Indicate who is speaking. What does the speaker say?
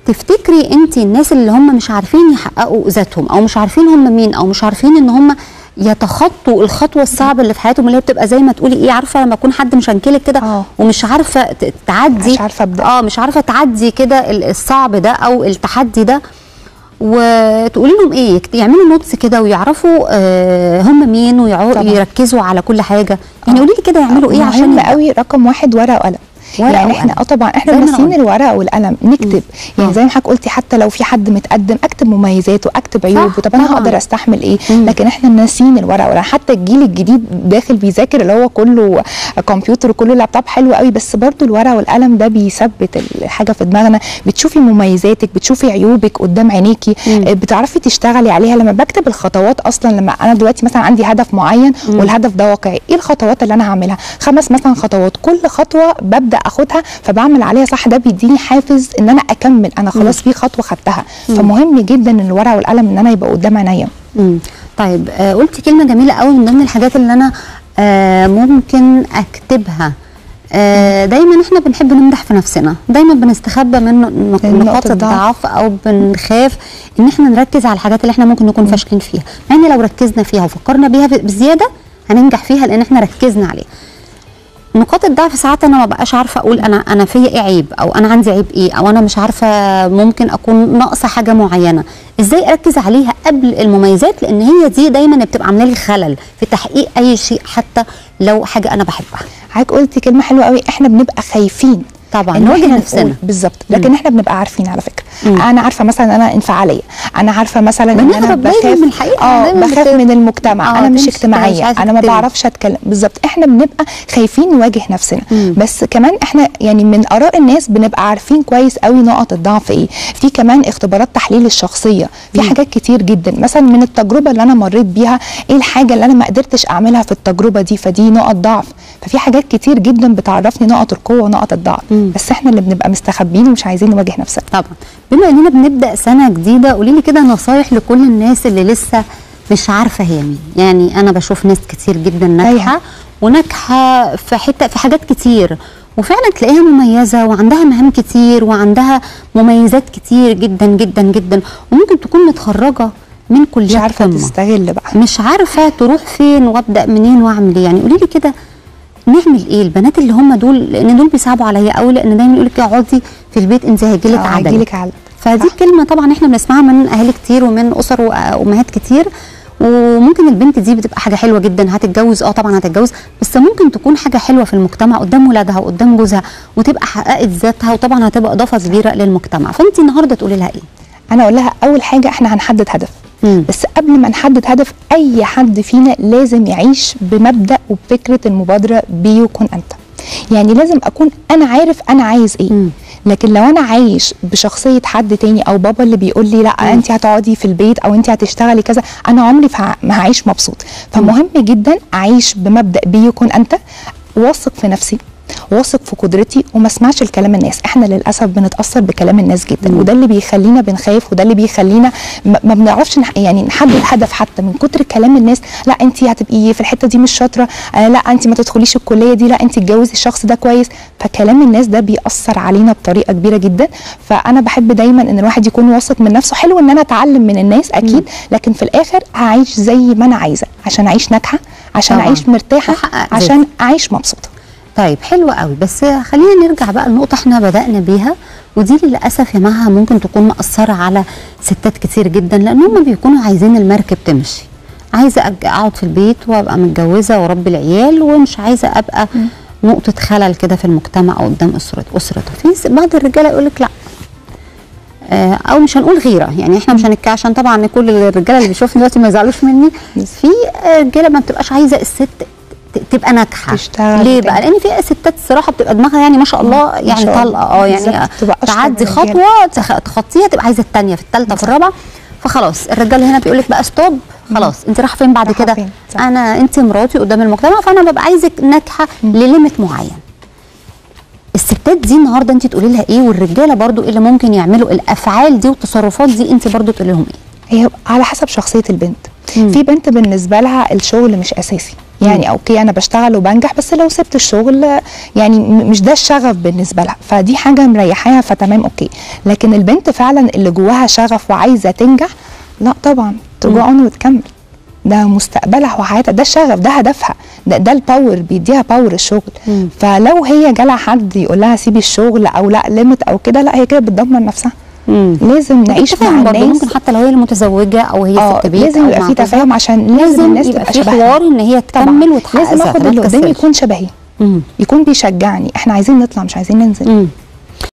Speaker 1: تفتكري انت الناس اللي هم مش عارفين يحققوا ذاتهم او مش عارفين هم مين او مش عارفين ان هم يتخطوا الخطوه الصعبه اللي في حياتهم اللي هي بتبقى زي ما تقولي ايه عارفه لما يكون حد مشنكلك كده
Speaker 2: آه.
Speaker 1: ومش عارفه ت- تعدي
Speaker 2: مش عارفة أبدأ.
Speaker 1: اه مش عارفه تعدي كده ال- الصعب ده او التحدي ده وتقولي لهم ايه يكت- يعملوا نوتس كده ويعرفوا آه هم مين
Speaker 2: طبعاً.
Speaker 1: ويركزوا على كل حاجه يعني قولي لي كده يعملوا ايه عشان
Speaker 2: مهم
Speaker 1: يبقى-
Speaker 2: قوي رقم واحد ورقه وقلم
Speaker 1: ورقة
Speaker 2: يعني
Speaker 1: وقلم.
Speaker 2: احنا اه طبعا احنا
Speaker 1: زي ما أنا
Speaker 2: ناسيين
Speaker 1: قلت.
Speaker 2: الورقه والقلم نكتب يعني
Speaker 1: آه.
Speaker 2: زي ما حضرتك قلتي حتى لو في حد متقدم اكتب مميزاته اكتب عيوبه طب انا
Speaker 1: طبعاً.
Speaker 2: هقدر استحمل ايه
Speaker 1: مم.
Speaker 2: لكن احنا ناسيين الورقه والقلم حتى الجيل الجديد داخل بيذاكر اللي هو كله كمبيوتر وكله لابتوب حلو قوي بس برضو الورقه والقلم ده بيثبت الحاجه في دماغنا بتشوفي مميزاتك بتشوفي عيوبك قدام عينيكي
Speaker 1: مم.
Speaker 2: آه، بتعرفي تشتغلي عليها لما بكتب الخطوات اصلا لما انا دلوقتي مثلا عندي هدف معين
Speaker 1: مم.
Speaker 2: والهدف ده واقعي ايه الخطوات اللي انا هعملها خمس مثلا خطوات كل خطوه ببدا اخدها فبعمل عليها صح ده بيديني حافز ان انا اكمل انا خلاص في خطوه خدتها فمهم جدا ان الورقه والقلم ان انا يبقى قدام عينيا
Speaker 1: مم. طيب آه قلتي كلمه جميله قوي من ضمن الحاجات اللي انا آه ممكن اكتبها آه دايما احنا بنحب نمدح في نفسنا دايما بنستخبى من نق-
Speaker 2: من
Speaker 1: نقاط
Speaker 2: نقطة ضعف.
Speaker 1: الضعف او بنخاف ان احنا نركز على الحاجات اللي احنا ممكن نكون فاشلين فيها مع ان لو ركزنا فيها وفكرنا بيها بزياده هننجح فيها لان احنا ركزنا عليها نقاط الضعف ساعات انا ما بقاش عارفه اقول انا انا فيا ايه عيب او انا عندي عيب ايه او انا مش عارفه ممكن اكون ناقصه حاجه معينه ازاي اركز عليها قبل المميزات لان هي دي دايما بتبقى عامله لي خلل في تحقيق اي شيء حتى لو حاجه انا بحبها
Speaker 2: حضرتك قلتي كلمه حلوه قوي احنا بنبقى خايفين
Speaker 1: طبعا
Speaker 2: إن
Speaker 1: نواجه
Speaker 2: إحنا
Speaker 1: نفسنا.
Speaker 2: نقول بالظبط لكن احنا بنبقى عارفين على فكره
Speaker 1: مم.
Speaker 2: انا عارفه مثلا انا انفعاليه انا عارفه مثلا ان انا
Speaker 1: بنهرب دايماً
Speaker 2: بخاف
Speaker 1: من الحقيقة،
Speaker 2: اه
Speaker 1: دايماً
Speaker 2: بخاف
Speaker 1: بت-
Speaker 2: من المجتمع
Speaker 1: آه،
Speaker 2: انا مش
Speaker 1: تمشي- مش
Speaker 2: اجتماعيه
Speaker 1: عايزة
Speaker 2: انا ما
Speaker 1: تتكلم.
Speaker 2: بعرفش اتكلم بالظبط احنا بنبقى خايفين نواجه نفسنا
Speaker 1: مم.
Speaker 2: بس كمان احنا يعني من اراء الناس بنبقى عارفين كويس قوي نقط الضعف ايه في كمان اختبارات تحليل الشخصيه في
Speaker 1: مم.
Speaker 2: حاجات كتير جدا مثلا من التجربه اللي انا مريت بيها ايه الحاجه اللي انا ما قدرتش اعملها في التجربه دي فدي نقط ضعف ففي حاجات كتير جدا بتعرفني نقط القوه ونقط الضعف
Speaker 1: مم.
Speaker 2: بس احنا اللي بنبقى مستخبين ومش عايزين نواجه نفسنا
Speaker 1: طبعا بما اننا بنبدا سنه جديده قولي لي كده نصايح لكل الناس اللي لسه مش عارفه هي مين يعني انا بشوف ناس كتير جدا ناجحه
Speaker 2: أيوة.
Speaker 1: وناجحه في حته في حاجات كتير وفعلا تلاقيها مميزه وعندها مهام كتير وعندها مميزات كتير جدا جدا جدا وممكن تكون متخرجه من
Speaker 2: مش
Speaker 1: كليات
Speaker 2: عارفه
Speaker 1: قمه
Speaker 2: تستغل بقى
Speaker 1: مش عارفه تروح فين وابدا منين واعمل ايه يعني قولي لي كده نعمل ايه البنات اللي هم دول لان دول بيصعبوا عليا قوي لان دايما يقول لك اقعدي في البيت انت هيجيلك
Speaker 2: آه،
Speaker 1: عدل
Speaker 2: هيجيلك عدل.
Speaker 1: فدي
Speaker 2: صح.
Speaker 1: كلمه طبعا احنا بنسمعها من اهالي كتير ومن اسر وامهات كتير وممكن البنت دي بتبقى حاجه حلوه جدا هتتجوز اه طبعا هتتجوز بس ممكن تكون حاجه حلوه في المجتمع قدام ولادها وقدام جوزها وتبقى حققت ذاتها وطبعا هتبقى اضافه كبيره للمجتمع فانت النهارده تقولي لها ايه
Speaker 2: انا اقول لها اول حاجه احنا هنحدد هدف
Speaker 1: مم.
Speaker 2: بس قبل ما نحدد هدف اي حد فينا لازم يعيش بمبدا وبفكره المبادره بي وكن انت يعني لازم اكون انا عارف انا عايز ايه
Speaker 1: مم.
Speaker 2: لكن لو انا عايش بشخصيه حد تاني او بابا اللي بيقول لي لا انت هتقعدي في البيت او انت هتشتغلي كذا انا عمري فع- ما هعيش مبسوط فمهم جدا اعيش بمبدا بي وكن انت واثق في نفسي واثق في قدرتي وما اسمعش الكلام الناس احنا للاسف بنتاثر بكلام الناس جدا
Speaker 1: مم.
Speaker 2: وده اللي بيخلينا بنخاف وده اللي بيخلينا ما ما بنعرفش نح- يعني نحدد هدف حتى من كتر كلام الناس لا انت هتبقي في الحته دي مش شاطره آه لا انت ما تدخليش الكليه دي لا انت اتجوزي الشخص ده كويس فكلام الناس ده بيأثر علينا بطريقه كبيره جدا فانا بحب دايما ان الواحد يكون واثق من نفسه حلو ان انا اتعلم من الناس اكيد لكن في الاخر هعيش زي ما انا عايزه عشان اعيش ناجحه عشان
Speaker 1: طبعاً.
Speaker 2: اعيش مرتاحه
Speaker 1: أحقق ذاتي.
Speaker 2: عشان اعيش مبسوطه
Speaker 1: طيب حلو قوي بس خلينا نرجع بقى لنقطة احنا بدأنا بيها ودي للأسف يا مها ممكن تكون مأثرة على ستات كتير جدا لأن هم بيكونوا عايزين المركب تمشي عايزة أج- أقعد في البيت وأبقى متجوزة وأربي العيال ومش عايزة أبقى نقطة خلل كده في المجتمع أو قدام أسرة أسرته في س- بعض الرجالة يقول لك لا آه، او مش هنقول غيره يعني احنا مش هنتكلم عشان طبعا كل الرجاله اللي بيشوفني دلوقتي ما يزعلوش مني في رجاله ما بتبقاش عايزه الست ت- تبقى ناجحه
Speaker 2: تشتغل
Speaker 1: ليه
Speaker 2: وتنجح.
Speaker 1: بقى لان في ستات الصراحه بتبقى دماغها يعني ما شاء الله
Speaker 2: ما
Speaker 1: يعني
Speaker 2: شاء الله.
Speaker 1: طلقه اه يعني
Speaker 2: بالظبط، تبقى أشطر
Speaker 1: تعدي
Speaker 2: من الرجالة.
Speaker 1: خطوه تخ- تخطيها تبقى عايزه الثانيه في الثالثه في الرابعه فخلاص الرجال هنا بيقول لك بقى ستوب خلاص انت رايحه فين بعد
Speaker 2: رايحة
Speaker 1: كده
Speaker 2: فين؟ صح.
Speaker 1: انا انت مراتي قدام المجتمع فانا ببقى عايزك ناجحه لليميت معين الستات دي النهارده انت تقولي لها ايه والرجاله برضو ايه اللي ممكن يعملوا الافعال دي والتصرفات دي انت برضو تقولي لهم ايه
Speaker 2: هي على حسب شخصيه البنت
Speaker 1: مم.
Speaker 2: في بنت بالنسبه لها الشغل مش اساسي يعني اوكي انا بشتغل وبنجح بس لو سبت الشغل يعني م- مش ده الشغف بالنسبه لها فدي حاجه مريحاها فتمام اوكي لكن البنت فعلا اللي جواها شغف وعايزه تنجح لا طبعا تجو اون وتكمل ده مستقبلها وحياتها ده الشغف ده هدفها ده ده الباور بيديها باور الشغل
Speaker 1: مم.
Speaker 2: فلو هي جالها حد يقول لها سيبي الشغل او لا ليميت او كده لا هي كده بتدمر نفسها
Speaker 1: مم.
Speaker 2: لازم نعيش مع
Speaker 1: التفاهم برضه
Speaker 2: الناس
Speaker 1: ممكن حتى لو هي المتزوجه او هي
Speaker 2: اه
Speaker 1: ست بيت
Speaker 2: لازم
Speaker 1: أو
Speaker 2: يبقى
Speaker 1: مع
Speaker 2: في
Speaker 1: جوزها.
Speaker 2: تفاهم عشان لازم
Speaker 1: لازم
Speaker 2: الناس
Speaker 1: يبقى
Speaker 2: تبقى
Speaker 1: في
Speaker 2: شبهنا
Speaker 1: حوار ان هي
Speaker 2: طبعاً.
Speaker 1: تكمل وتحقق
Speaker 2: لازم
Speaker 1: ذاتها،
Speaker 2: اخد
Speaker 1: ما
Speaker 2: اللي قدامي
Speaker 1: تكسلش.
Speaker 2: يكون شبهي
Speaker 1: مم.
Speaker 2: يكون بيشجعني احنا عايزين نطلع مش عايزين ننزل
Speaker 1: مم.